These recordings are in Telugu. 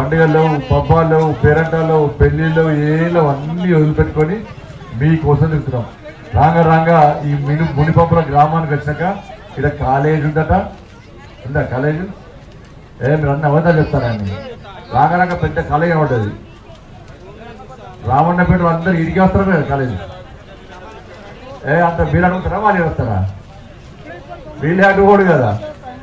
పండుగలు లేవు పబ్బాలు లేవు పేరంటాలు లేవు పెళ్లిళ్ళు లేవు ఏం లేవు అన్నీ వదిలిపెట్టుకొని మీకోసం తిరుగుతున్నాం రాగా రాగా ఈ మిను మునిపంపుల గ్రామానికి వచ్చినాక ఇక్కడ కాలేజ్ ఉందట ఉందా కాలేజ్ ఏ మీరు అన్ని అబద్ధాలు చెప్తారండి రాగా రాగా పెద్ద కాలేజ్ ఉంటుంది రామన్నపేట అందరు ఇడికి వస్తారు కదా కాలేజ్ ఏ అంత మీరు అడుగుతారా వాళ్ళు వస్తారా వీళ్ళే అడుగుకోడు కదా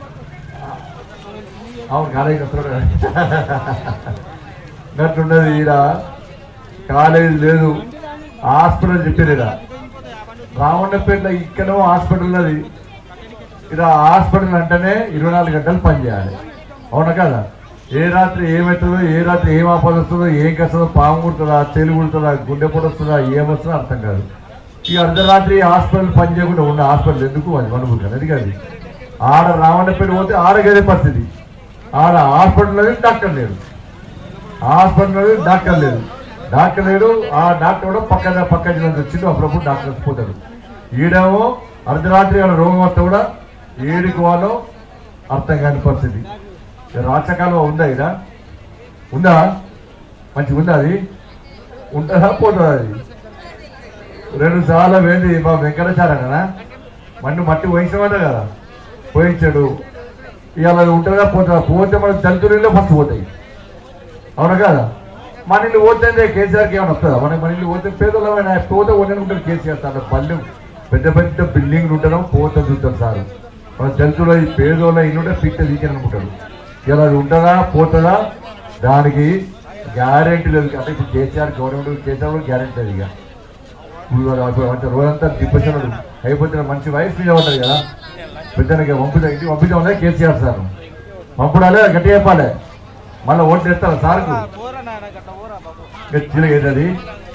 అవును కాలేజీకి వస్తాడు ఉన్నట్టున్నది ఈడ కాలేజ్ లేదు హాస్పిటల్ చెప్పారు ఈడ రావణపేట ఇక్కడ హాస్పిటల్ ఉన్నది ఇక్కడ హాస్పిటల్ అంటేనే ఇరవై నాలుగు గంటలు పనిచేయాలి అవునా కదా ఏ రాత్రి ఏమవుతుందో ఏ రాత్రి ఏం ఆపద వస్తుందో ఏం కస్తుందో పాము కుడుతుందా చెలు కుడుతుందా గుండె పొడి వస్తుందా ఏమొస్తుందో అర్థం కాదు ఈ అర్ధరాత్రి హాస్పిటల్ పని చేయకుండా ఉన్న హాస్పిటల్ ఎందుకు అది అనుకుంటాను అది కాదు ఆడ రావణపేట పోతే ఆడగదే పరిస్థితి ఆడ హాస్పిటల్ లేదు డాక్టర్ లేడు హాస్పిటల్ లేదు డాక్టర్ లేదు డాక్టర్ లేడు ఆ డాక్టర్ కూడా పక్క పక్క జిల్లా వచ్చిండు అప్పుడప్పుడు డాక్టర్ పోతాడు ఈడేమో అర్ధరాత్రి ఆడ రోగం వస్తే కూడా ఏడికి వాళ్ళు అర్థం కాని పరిస్థితి ఇక రాచకాలం ఉందా ఇడ ఉందా మంచిగా ఉందా అది ఉంటుందా పోతుందా అది రెండు సార్లు వేంది మా వెంకటాచార్య కదా మన్ను మట్టి వహించమంట కదా పోయించాడు ఇవాళ ఉంటుందా పోతుందా పోతే మన దళితులలో ఫస్ట్ పోతాయి అవునా కదా మన ఇల్లు పోతే కేసీఆర్కి ఏమైనా వస్తుందా మన మన ఇల్లు పోతే పేదలమైన పోతే ఉండనుకుంటారు కేసీఆర్ సార్ పల్లెం పెద్ద పెద్ద బిల్డింగ్లు ఉండడం పోతే చూస్తారు సార్ మన దళితుల ఈ పేదోళ్ళ ఇల్లు ఉంటే పిట్ట వీకెన్ అనుకుంటారు ఇలా అది ఉంటుందా పోతుందా దానికి గ్యారెంటీ లేదు అంటే ఇప్పుడు కేసీఆర్ గవర్నమెంట్ కేసీఆర్ కూడా గ్యారెంటీ లేదు ఇక ఇప్పుడు అప్పుడు అంటే రోజంతా డిప్రెషన్ అయిపోతున్న మంచి వయసు మీద ఉంటుంది కదా పెద్దనకి పంపుతా ఇంటికి పంపిద్దాం ఉన్నది కేసీఆర్ సార్ పంపుడాలే గట్టి చెప్పాలి మళ్ళీ ఓట్లు వేస్తారు సార్కు పోరా నాయన గట్ట పోరా బాబు చిలుక ఏదది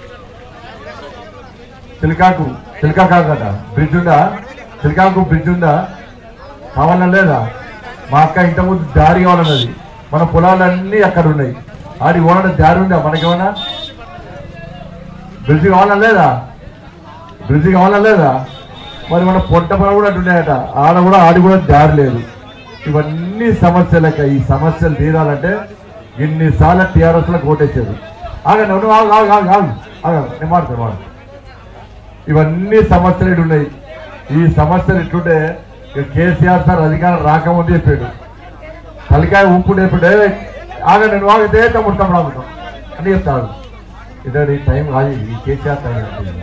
చిలకాకు చిలకాకు కదా బ్రిడ్జ్ ఉందా చిలకాకు బ్రిడ్జ్ ఉందా కావాలన్నా లేదా మా అక్క ఇంత ముందు దారి కావాలన్నది మన పొలాలన్నీ అక్కడ ఉన్నాయి ఆడి ఓనడ దారి ఉందా మనకేమన్నా బ్రిడ్జ్ కావాలన్నా లేదా బ్రిడ్జ్ కావాలన్నా లేదా మరి మన పొట్ట పడ కూడా అటు ఉన్నాయట ఆడ కూడా ఆడి కూడా దారి లేదు ఇవన్నీ సమస్యలక ఈ సమస్యలు తీరాలంటే ఇన్నిసార్లు టీఆర్ఎస్ లో కోటేశారు ఆగండి నువ్వు ఆగు ఆగు ఆగు ఆగు ఆగు నేను మాట్లాడు మాట ఇవన్నీ సమస్యలు ఇటు ఉన్నాయి ఈ సమస్యలు ఇట్లుంటే ఇక కేసీఆర్ సార్ అధికారం రాకముందు చెప్పాడు తలకాయ ఉప్పు చెప్పాడు ఆగండి నువ్వు ఆగితే తమ్ముడు తమ్ముడు ఆగుతాం అని చెప్తాడు ఇదే టైం కాదు ఇది. ఈ కేసీఆర్ టైం అంటే.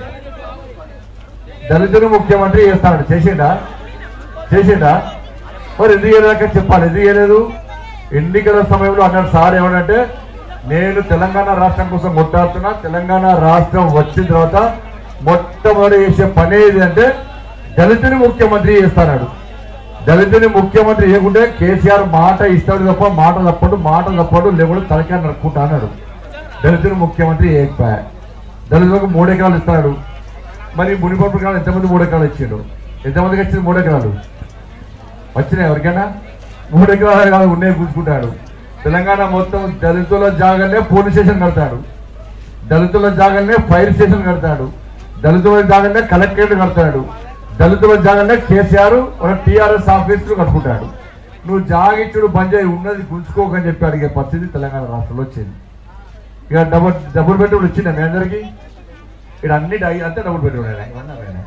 దళితుడు ముఖ్యమంత్రి చేస్తాడు చేసిండా చేసిండా మరి ఎందుకు చేయలేక చెప్పాలి ఎందుకు చేయలేదు ఎన్నికల సమయంలో అన్నాడు సార్ ఏమనంటే నేను తెలంగాణ రాష్ట్రం కోసం కొట్టాడుతున్నా తెలంగాణ రాష్ట్రం వచ్చిన తర్వాత మొట్టమొదటి చేసే పని ఏది అంటే దళితుని ముఖ్యమంత్రి చేస్తాడు దళితుని ముఖ్యమంత్రి చేయకుంటే కేసీఆర్ మాట ఇస్తాడు తప్ప మాట తప్పడు మాట తప్పడు లేకుండా తలకాయ నరుక్కుంటా అన్నాడు దళితుని ముఖ్యమంత్రి ఏకపాయ దళితులకు మూడు ఎకరాలు ఇస్తాడు మరి మునిపప్పు కాలం ఎంతమంది మూడు ఎకరాలు ఇచ్చిండు ఎంతమందికి వచ్చింది మూడు ఎకరాలు వచ్చినాయి ఎవరికైనా మూడు ఎకరాలు కాదు ఉన్నాయి కూర్చుకుంటాడు తెలంగాణ మొత్తం దళితుల జాగానే పోలీస్ స్టేషన్ కడతాడు దళితుల జాగానే ఫైర్ స్టేషన్ కడతాడు దళితుల జాగానే కలెక్టరేట్ కడతాడు దళితుల జాగానే కేసీఆర్ ఒక టీఆర్ఎస్ ఆఫీసులు కట్టుకుంటాడు నువ్వు జాగిచ్చుడు బంద్ చేయి ఉన్నది గుంజుకోకని చెప్పి అడిగే పరిస్థితి తెలంగాణ రాష్ట్రంలో వచ్చింది ఇక డబుల్ డబుల్ బెడ్రూమ్ వచ్చిందా మీ అందరికీ ఇక్కడ అన్ని డై- అంతే డబుల్ బెడ్రూమ్ ఇవన్నీ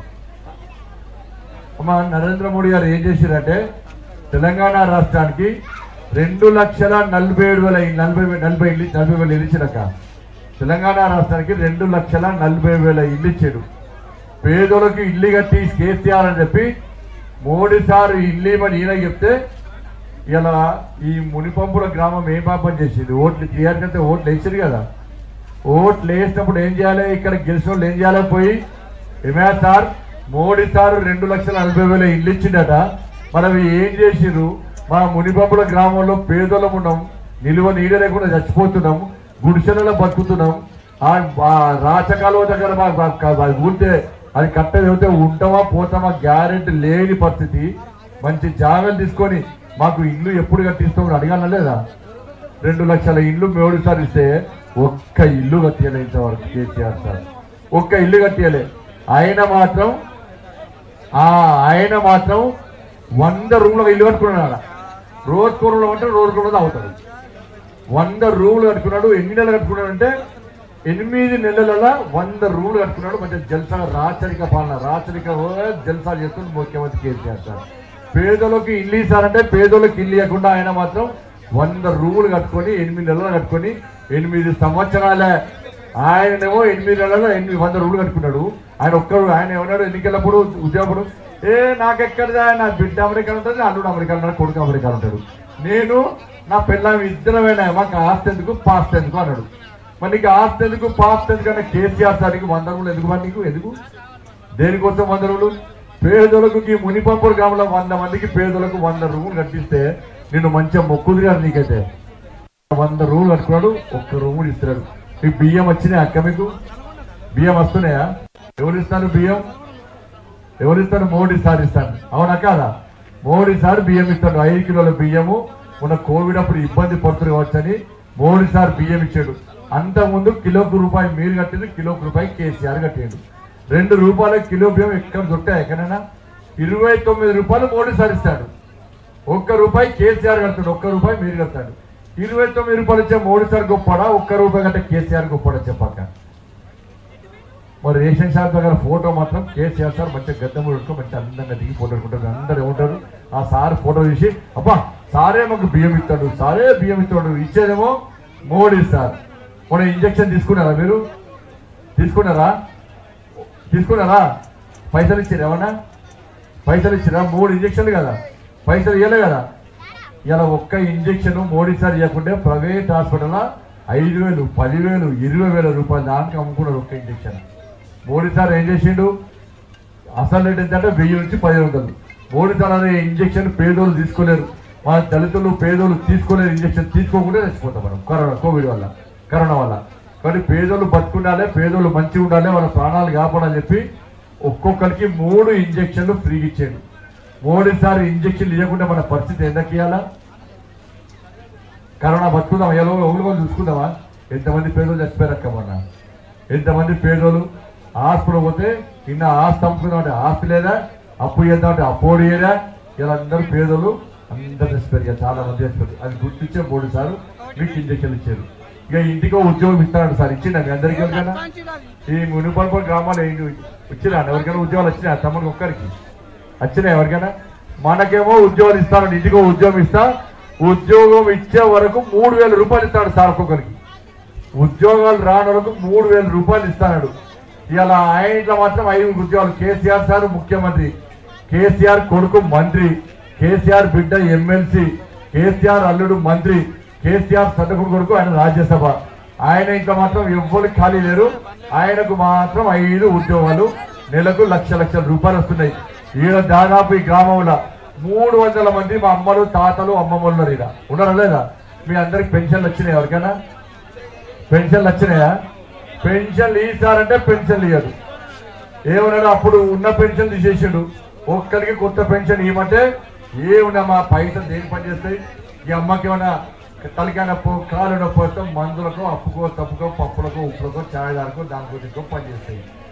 అమ్మ నరేంద్ర మోడీ గారు ఏం చేశారంటే తెలంగాణ రాష్ట్రానికి రెండు లక్షల నలభై ఏడు వేల నలభై వే- నలభై ఇల్లు నలభై వేల ఇల్లు ఇచ్చినాక తెలంగాణ రాష్ట్రానికి రెండు లక్షల నలభై వేల ఇల్లు ఇచ్చాడు పేదోళ్ళకి ఇల్లు కట్టి కేసీఆర్ అని చెప్పి మోడీ సార్ ఇల్లు ఇవ్వని ఈయన చెప్తే ఇలా ఈ మునిపంపుల గ్రామం ఏం పాపం చేసింది ఓట్లు టీఆర్ కంటే ఓట్లు వేసారు కదా ఓట్లు వేసినప్పుడు ఏం చేయాలి ఇక్కడ గెలిచిన వాళ్ళు ఏం చేయాలి పోయి ఏమే సార్ మోడీ సార్ రెండు లక్షల నలభై వేల ఇల్లు ఇచ్చిండట మనం ఏం చేసిర్రు మా మునిపంపుల గ్రామంలో పేదోళ్ళం ఉన్నాం నిలువ నీడ లేకుండా చచ్చిపోతున్నాం గుడిసెలలో బతుకుతున్నాం ఆ ఆ రాచకాలువ దగ్గర మా- మా- క- అది ఊరితే అది కట్టది అయితే ఉంటామా పోతామా గ్యారెంటీ లేని పరిస్థితి మంచి జాగాలు తీసుకొని మాకు ఇల్లు ఎప్పుడు కట్టిస్తామని అడగాల లేదా రెండు లక్షల ఇల్లు మోడీ సార్ ఇస్తే ఒక్క ఇల్లు కట్టియలే ఇంతవరకు కేసీఆర్ సార్ ఒక్క ఇల్లు కట్టియలే ఆయన మాత్రం ఆ ఆయన మాత్రం వంద రూమ్లో ఇల్లు కట్టుకున్నాడు రోజు రూమ్లో అంటే రోజు రూమ్లో అవుతాడు వంద రూములు కట్టుకున్నాడు ఎన్ని నెలలు కట్టుకున్నాడు అంటే ఎనిమిది నెలల వంద రూములు కట్టుకున్నాడు మంచి జల్సా రాచరిక పాలన రాచరిక ఓ జల్సా చేస్తుంది ముఖ్యమంత్రి కేసీఆర్ సార్ పేదలకు ఇల్లు ఇస్తారంటే పేదలకు ఇల్లు ఇవ్వకుండా ఆయన మాత్రం వంద రూములు కట్టుకొని ఎనిమిది నెలలు కట్టుకొని ఎనిమిది సంవత్సరాలే ఆయనేమో ఎనిమిది నెలలు ఎనిమిది వంద రూములు కట్టుకున్నాడు ఆయన ఒక్కడు ఆయన ఏమన్నాడు ఎన్నికలప్పుడు ఉద్యోగప్పుడు ఏ నాకెక్కడదా నా బిడ్డ అమెరికా ఉంటుంది నా అల్లుడు అమెరికా ఉంటాడు కొడుకు అమెరికా ఉంటాడు నేను నా పిల్లం ఇద్దరమేనా మాకు ఆస్తి ఎందుకు పాస్ట్ ఎందుకు అన్నాడు మరి నీకు ఆస్తి ఎందుకు పాస్ట్ ఎందుకు అంటే కేసీఆర్ సార్కి వంద రూములు ఎందుకు మరి నీకు ఎందుకు దేనికోసం వంద రూములు పేదలకు ఈ మునిపంపుల గ్రామంలో వంద మందికి పేదలకు వంద రూములు కట్టిస్తే నేను మంచిగా మొక్కుది గారు నీకైతే వంద రూములు కట్టుకున్నాడు ఒక్క రూములు ఇస్తున్నాడు మీకు బియ్యం వచ్చినాయి అక్క మీకు బియ్యం వస్తున్నాయా ఎవరు ఇస్తారు బియ్యం ఎవరు ఇస్తారు మోడీ సార్ ఇస్తాను అవునా కాదా మోడీ సార్ బియ్యం ఇస్తాడు ఐదు కిలోల బియ్యము మన కోవిడ్ అప్పుడు ఇబ్బంది పడుతుంది కావచ్చని మోడీ సార్ బియ్యం ఇచ్చాడు అంత ముందు కిలోకు రూపాయి మీరు కట్టింది కిలోకు రూపాయి కేసీఆర్ కట్టిండు రెండు రూపాయల కిలో బియ్యం ఎక్కడ దొరికాయి ఎక్కడైనా ఇరవై తొమ్మిది రూపాయలు మోడీ సార్ ఇస్తాడు ఒక్క రూపాయి కేసీఆర్ కడతాడు ఒక్క రూపాయి మీరు కడతాడు ఇరవై తొమ్మిది రూపాయలు ఇచ్చే మోడీ సార్ గొప్పడా ఒక్క రూపాయి కంటే కేసీఆర్ గొప్పడా చెప్పక్క మరి రేషన్ షాప్ దగ్గర ఫోటో మాత్రం కేసీఆర్ సార్ మంచిగా గద్దె పెట్టుకో మంచి అందంగా దిగి ఫోటో పెట్టుకుంటారు అందరు ఏమంటారు ఆ సార్ ఫోటో తీసి అబ్బా సారే మాకు బియ్యం ఇస్తాడు సారే బియ్యం ఇస్తాడు ఇచ్చేదేమో మోడీ సార్ మన ఇంజక్షన్ తీసుకున్నారా మీరు తీసుకున్నారా తీసుకున్నారా పైసలు ఇచ్చారు ఏమన్నా పైసలు ఇచ్చిరా మూడు ఇంజక్షన్లు కదా పైసలు ఇవ్వలే కదా ఇలా ఒక్క ఇంజక్షన్ మోడీ సార్ ఇవ్వకుంటే ప్రైవేట్ హాస్పిటల్ ఐదు వేలు పదివేలు ఇరవై వేల రూపాయలు దానికి అమ్ముకున్నాడు ఒక్క ఇంజక్షన్ మోడీ సార్ ఏం చేసిండు అసలు రేట్ ఏంటంటే వెయ్యి నుంచి పది వందలు మోడీ సార్ అనే ఇంజక్షన్ పేదోళ్ళు తీసుకోలేరు మన దళితులు పేదోళ్ళు తీసుకోలేరు ఇంజక్షన్ తీసుకోకుండా చచ్చిపోతాం మనం కరోనా కోవిడ్ వల్ల కరోనా వల్ల కానీ పేదోళ్ళు బతుకుండాలి పేదోళ్ళు మంచిగా ఉండాలి వాళ్ళ ప్రాణాలు కాపాడాలని చెప్పి ఒక్కొక్కరికి మూడు ఇంజక్షన్లు ఫ్రీగా ఇచ్చాడు మోడీ సార్ ఇంజక్షన్లు ఇవ్వకుండా మన పరిస్థితి ఎందుకు ఇవ్వాలా కరోనా బతుకుందాం ఎలా ఊళ్ళో చూసుకుందామా ఎంతమంది పేదోళ్ళు చచ్చిపోయారక్క మొన్న ఎంతమంది పేదోళ్ళు హాస్పిటల్ పోతే నిన్న ఆస్తి అమ్ముకుందామంటే ఆస్తి లేదా అప్పు చేద్దామంటే అప్పోడు ఏదా ఇలా అందరూ పేదోళ్ళు అందరు చచ్చిపోయారు ఇక చాలా మంది చచ్చిపోయారు అది గుర్తించే మూడు సార్లు మీకు ఇంజక్షన్లు ఇచ్చారు ఇక ఇంటికో ఉద్యోగం ఇస్తాడు సార్ ఇచ్చిండ మీ అందరికీ ఎవరికైనా ఈ మునిపల్పల్ గ్రామాలు ఏంటి వచ్చినా ఎవరికైనా ఉద్యోగాలు వచ్చినాయి తమ్ముడికి ఒక్కరికి వచ్చినాయి ఎవరికైనా మనకేమో ఉద్యోగాలు ఇస్తాను ఇంటికో ఉద్యోగం ఇస్తా ఉద్యోగం ఇచ్చే వరకు మూడు వేల రూపాయలు ఇస్తాడు సార్ ఒక్కొక్కరికి ఉద్యోగాలు రాని వరకు మూడు వేల రూపాయలు ఇస్తాడు ఇలా ఆయన ఇంట్లో మాత్రం ఐదు ఉద్యోగాలు కేసీఆర్ సార్ ముఖ్యమంత్రి కేసీఆర్ కొడుకు మంత్రి కేసీఆర్ బిడ్డ ఎమ్మెల్సీ కేసీఆర్ అల్లుడు మంత్రి కేసీఆర్ సతకుడు కొడుకు ఆయన రాజ్యసభ ఆయన ఇంకా మాత్రం ఎవ్వరు ఖాళీ లేరు ఆయనకు మాత్రం ఐదు ఉద్యోగాలు నెలకు లక్ష లక్షల రూపాయలు వస్తున్నాయి ఈడ దాదాపు ఈ గ్రామంలో మూడు వందల మంది మా అమ్మలు తాతలు అమ్మమ్మలు ఉన్నారు ఈడ ఉన్నారా లేదా మీ అందరికి పెన్షన్లు వచ్చినాయి ఎవరికైనా పెన్షన్లు వచ్చినాయా పెన్షన్లు ఇస్తారంటే పెన్షన్లు ఇవ్వదు ఏమన్నాడు అప్పుడు ఉన్న పెన్షన్ తీసేసాడు ఒక్కరికి కొత్త పెన్షన్ ఇవ్వమంటే ఏమన్నా మా పైసలు దేని పని చేస్తాయి ఈ అమ్మకి ఏమైనా తలకాయ నొప్పి కాలు నొప్పి వస్తే మందులకు అప్పుకో తప్పుకో పప్పులకు ఉప్పులకో ఛాయదారుకో దానికో దీనికో పని చేస్తాయి